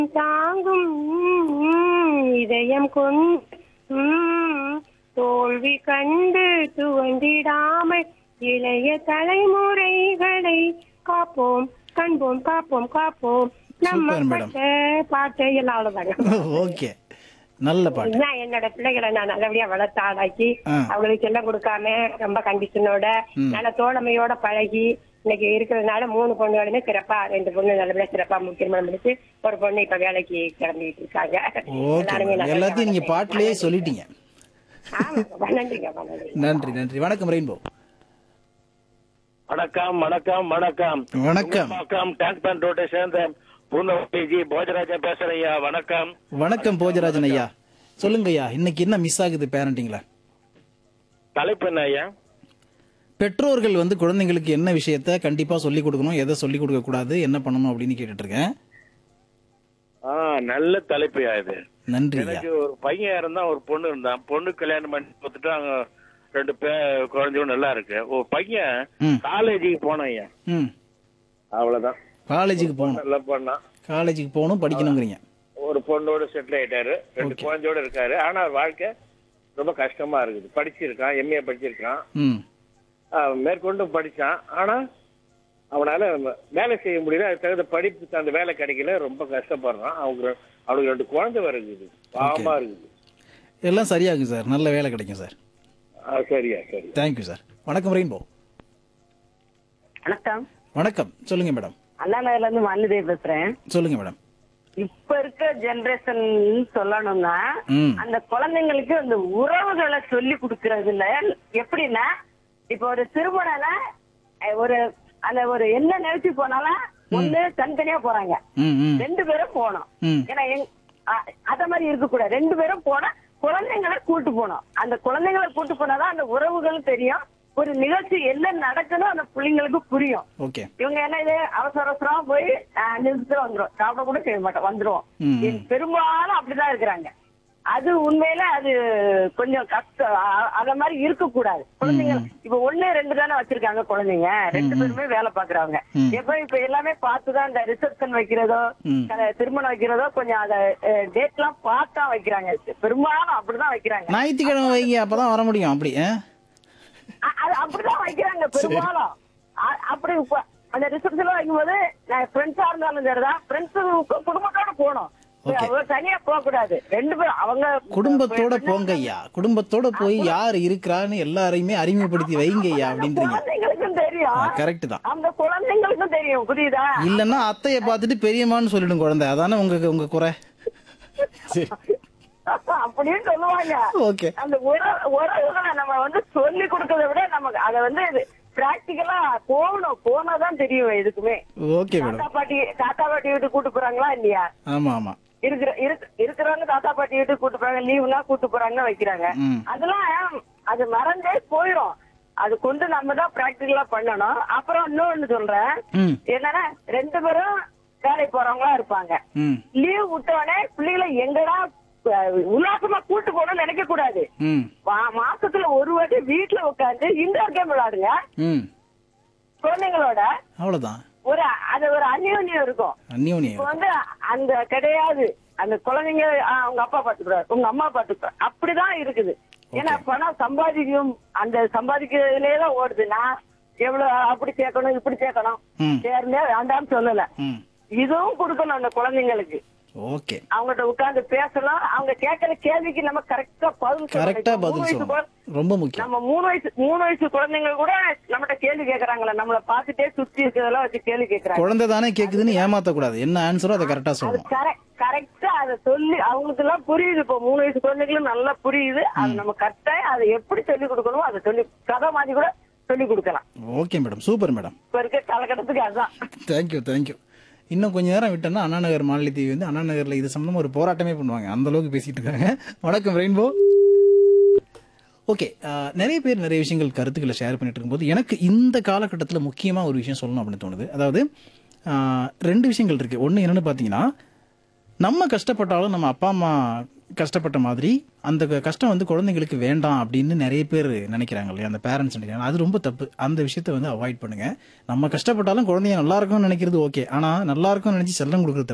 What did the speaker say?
தாங்கும் ம், இதயம் கொண்டு ம், தோல்வி கண்டு துவண்டிடாமல் இளைய தலைமுறைகளை காப்போம் கண்போம் காப்போம் காப்போம் நம்ம சூப்பர் மேடம். பட்ட பாட்டை எல்லாம் அவ்வளவுதாங்க ஓகே நல்ல பாட்டு நான் என்னோட பிள்ளைகளை நான் நல்லபடியா வளர்த்து ஆளாக்கி ஆ. அவங்களுக்கு செல்லம் கொடுக்காம ரொம்ப கண்டிஷனோட நல்ல தோழமையோட பழகி இன்னைக்கு இருக்கிறதுனால மூணு பொண்ணுகளுமே சிறப்பா ரெண்டு பொண்ணு நல்லபடியா சிறப்பா திருமணம் முடிச்சு ஒரு பொண்ணு இப்ப வேலைக்கு கிளம்பிட்டு இருக்காங்க ஓகே எல்லாருமே நல்லபடியா எல்லாத்தையும் நீங்க பாட்டிலேயே சொல்லிட்டீங்க ஆமாப்பா, நன்றிங்கப்பா நன்றி நன்றி நன்றி வணக்கம் ரெயின்போ வணக்கம் வணக்கம் வணக்கம் வணக்கம் வணக்கம் டேங்க் பேண்ட் ரோட்டை சேர்ந்த பூந்தவட்டி போஜராஜன் பேசுறேன் ஐயா வணக்கம் வணக்கம் போஜராஜன் ஐயா சொல்லுங்க ஐயா இன்னைக்கு என்ன மிஸ் ஆகுது பேரண்டிங்ல தலைப்பு என்ன ஐயா பெற்றோர்கள் வந்து குழந்தைங்களுக்கு என்ன விஷயத்த கண்டிப்பா சொல்லி கொடுக்கணும் எதை சொல்லி கொடுக்க கூடாது என்ன பண்ணணும் அப்படின்னு கேட்டுட்டு இருக்கேன் ஆ நல்ல தலைப்பு ஐயா இது நன்றி ஐயா எனக்கு ஒரு பையன் இருந்தா ஒரு பொண்ணு இருந்தான் பொண்ணு கல்யாணம் பண்ணி கொடுத்துட்டு அவங்க ரெண்டு பேர் குழந்தையும் நல்லா இருக்கு ஒரு பையன் ம். காலேஜுக்கு போனான் ஐயா ம் அவ்வளவுதான் காலேஜுக்கு போகணும் நல்லா பண்ணான் காலேஜுக்கு போகணும் படிக்கணுங்கிறீங்க ஒரு பொண்ணோட செட்டில் ஆயிட்டாரு ரெண்டு Okay. குழந்தையோட இருக்காரு ஆனா அவர் வாழ்க்கை ரொம்ப கஷ்டமா இருக்குது படிச்சிருக்கான் எம்ஏ படிச்சிருக்கான் ம் ஆஹ் மேற்கொண்டும் படிச்சான் ஆனா அவனால வேலை செய்ய முடியல அதுக்கு தகுந்த படிப்புக்கு அந்த வேலை கிடைக்கல ரொம்ப கஷ்டப்படுறான் அவங்க அவனுக்கு ரெண்டு குழந்தை வருது பாவமா இருக்குது எல்லாம் சரியாகும் சார் நல்ல வேலை கிடைக்கும் சார் ஆஹ் சரியா சரி தேங்க்யூ சார் வணக்கம் ரெயின்போ வணக்கம் வணக்கம் சொல்லுங்க மேடம் அண்ணா நகர்ல இருந்து மல்லிதேவி பேசுறேன் சொல்லுங்க மேடம் இப்ப இருக்க ஜெனரேஷன் சொல்லணும்னா ம் அந்த குழந்தைங்களுக்கு அந்த உறவுகளை சொல்லி கொடுக்கறதுல எப்படின்னா இப்ப ஒரு திருமணம்னா அஹ், ஒரு அந்த ஒரு என்ன நினைச்சு போனாலும் ஒண்ணு தனித்தனியா போறாங்க ம் ம் ரெண்டு பேரும் போகணும் ம் ஏன்னா எங்- அ- அத மாதிரி இருக்க கூடாது ரெண்டு பேரும் போனா குழந்தைங்களை கூட்டு போகணும் அந்த குழந்தைங்களை கூட்டு போனாதான் அந்த உறவுகள் தெரியும் ஒரு நிகழ்ச்சி என்ன நடக்குதோ அந்த பிள்ளைங்களுக்கு புரியும் ஓகே இவங்க என்ன இது அவசர அவசரமா போய் அஹ், நிறுத்திட்டு வந்துரும் சாப்பிட கூட செய்ய மாட்டோம் வந்துருவோம் ம், இது பெரும்பாலும் அப்படிதான் இருக்கிறாங்க அது உண்மையில அது கொஞ்சம் கஷ்டம் அ- அத மாதிரி இருக்க கூடாது குழந்தைங்க இப்ப ஒண்ணு ரெண்டு தானே வச்சிருக்காங்க குழந்தைங்க ரெண்டு பேருமே வேலை பாக்குறவங்க ம். எப்ப இப்ப எல்லாமே பார்த்துதான் இந்த ரிசப்ஷன் வைக்கிறதோ ம். கல- திருமணம் வைக்கிறதோ கொஞ்சம் அத டேட் எல்லாம் பார்த்தா வைக்கிறாங்க பெரும்பாலும் அப்படிதான் வைக்கிறாங்க ஞாயிற்றுக்கிழமை வைங்க அப்பதான் வர முடியும் அப்படி ஆ? அ- அது அப்படிதான் வைக்கிறாங்க பெரும்பாலும் அ- அப்படி இப்ப அந்த ரிசப்ஷன் வைக்கும்போது ஃப்ரெண்ட்ஸா இருந்தாலும் சரிதான் ஃப்ரெண்ட்ஸ் குடும்பத்தோட போகணும் Okay. அவங்க தனியா போக கூடாது ரெண்டு பேரும் அவங்க குடும்பத்தோட போங்க ஐயா குடும்பத்தோட போய் யார் இருக்கிறான்னு எல்லாரையுமே அறிமுகப்படுத்தி வைங்க ஐயா அப்படின்றீங்க குழந்தைங்களுக்கும் தெரியும் கரெக்ட் தான் அந்த குழந்தைங்களுக்கும் தெரியும் புரியுதா இல்லன்னா அத்தைய பார்த்துட்டு பெரியம்மான்னு சொல்லிடும் குழந்தை அதானே உங்க உங்க குறை சரி அப்படின்னு சொல்லுவாங்க ஓகே அந்த உற- உறவுகளை நம்ம வந்து சொல்லி கொடுக்கறத விட நமக்கு அத வந்து பிராக்டிக்கலா போகணும் போனாதான் தெரியும் எதுக்குமே ஓகே தாத்தா மேடம் பாட்டி தாத்தா பாட்டி வீட்டுக்கு கூட்டு போறாங்களா இல்லையா ஆமா ஆமா இருக்கிற இருக்க- இருக்கிறவங்க தாத்தா பாட்டி வீட்டுக்கு கூட்டு போறாங்க லீவுனா கூட்டு போறாங்க வைக்கிறாங்க ம். அதெல்லாம் அது மறந்தே போயிரும் அது கொண்டு நம்ம தான் பிராக்டிகலா பண்ணணும் அப்புறம் இன்னொன்னு சொல்றேன் ம் என்னன்னா ரெண்டு பேரும் வேலைக்கு போறவங்களா இருப்பாங்க ம் லீவ் விட்டவனே பிள்ளைகளை எங்கடா அஹ், உல்லாசமா கூட்டு போகணும்னு நினைக்க கூடாது ம் மா- மாசத்துல ஒரு வாட்டி வீட்டுல உட்காந்து இன்டோர் கேம் விளையாடுங்க ம் குழந்தைங்களோட அவ்வளவுதான் ஒரு அது ஒரு அந்யோன்யம் இருக்கும் இப்ப அந்யோன்யம் வந்து அந்த கிடையாது அந்த குழந்தைங்க ஆ, உங்க அப்பா பாத்துக்கிறாரு உங்க அம்மா பாத்துக்கிறாரு அப்படிதான் இருக்குது ஏன்னா பணம் சம்பாதிக்கும் அந்த சம்பாதிக்கிறதுலே தான் ஓடுதுன்னா எவ்வளவு அப்படி சேர்க்கணும் இப்படி சேர்க்கணும் ம் சேர்ந்தே வேண்டாம்னு சொல்லல ம் இதுவும் கொடுக்கணும் அந்த குழந்தைங்களுக்கு ஓகே அவங்ககிட்ட உட்கார்ந்து பேசலாம் அவங்க கேட்கிற கேள்விக்கு நம்ம கரெக்டா பதில் சொல்லணும். கரெக்டா இப்ப மூணு பதில் வயசு சொல்லணும் குழ- ரொம்ப முக்கியம் நம்ம மூணு வயசு மூணு வயசு குழந்தைங்க கூட நம்மகிட்ட கேள்வி கேக்குறாங்களா நம்மள பாத்துட்டே சுத்தி இருக்கிறதெல்லாம் வச்சு கேள்வி கேக்குறாங்க குழந்தை தானே கேக்குதுன்னு ஏமாத்த கூடாது என்ன ஆன்சரோ அதை கரெக்டா அது சொல்லணும் கரெக்ட் கரெக்டா அதை சொல்லி அவங்களுக்கு எல்லாம் புரியுது இப்போ மூணு வயசு குழந்தைகளும் நல்லா புரியுது அது நம்ம கரெக்டாக அதை எப்படி சொல்லி கொடுக்கணுமோ அதை சொல்லி கதை மாதிரி கூட சொல்லி கொடுக்கலாம் ஓகே மேடம் சூப்பர் மேடம் இப்ப இருக்க காலகட்டத்துக்கு அதுதான் தேங்க்யூ தேங்க்யூ இன்னும் கொஞ்ச நேரம் விட்டோம்னா அண்ணா நகர் மாநில தீவி வந்து அண்ணா நகர்ல இது சம்பந்தமா ஒரு போராட்டமே பண்ணுவாங்க அந்த அளவுக்கு பேசிட்டு இருக்காங்க வணக்கம் ரெயின்போ ஓகே நிறைய பேர் நிறைய விஷயங்கள் கருத்துக்களை ஷேர் பண்ணிட்டு இருக்கும்போது எனக்கு இந்த காலகட்டத்தில் முக்கியமாக ஒரு விஷயம் சொல்லணும் அப்படின்னு தோணுது அதாவது ஆஹ், ரெண்டு விஷயங்கள் இருக்கு ஒன்று என்னன்னு பார்த்தீங்கன்னா நம்ம கஷ்டப்பட்டாலும் நம்ம அப்பா அம்மா கஷ்டப்பட்ட மாதிரி அந்த க- கஷ்டம் வந்து குழந்தைங்களுக்கு வேண்டாம் அப்படின்னு நிறைய பேர் நினைக்கிறாங்க இல்லையா அந்த பேரண்ட்ஸ் நினைக்கிறாங்க அது ரொம்ப தப்பு அந்த விஷயத்தை வந்து அவாய்ட் பண்ணுங்க நம்ம கஷ்டப்பட்டாலும் குழந்தைங்க நல்லா இருக்கும்னு நினைக்கிறது ஓகே ஆனால் நல்லா இருக்கும்னு நினைச்சு செல்லம் கொடுக்குறது